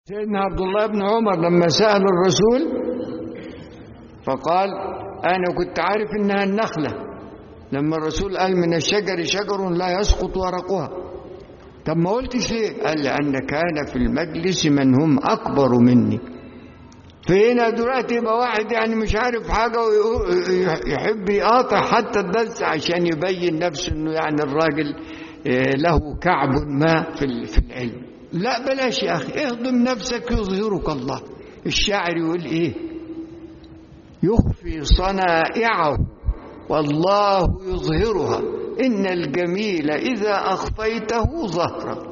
سيدنا عبد الله بن عمر لما سأل الرسول فقال أنا كنت عارف إنها النخلة لما الرسول قال من الشجر شجر لا يسقط ورقها طب ما قلتش ليه قال لأن كان في المجلس من هم أكبر مني فهنا دلوقتي يبقى واحد يعني مش عارف حاجة ويحب يقاطع حتى الدرس عشان يبين نفسه انه يعني الراجل له كعب ما في في العلم لا بلاش يا اخي اهضم نفسك يظهرك الله الشاعر يقول ايه يخفي صنائعه والله يظهرها ان الجميل اذا اخفيته ظهر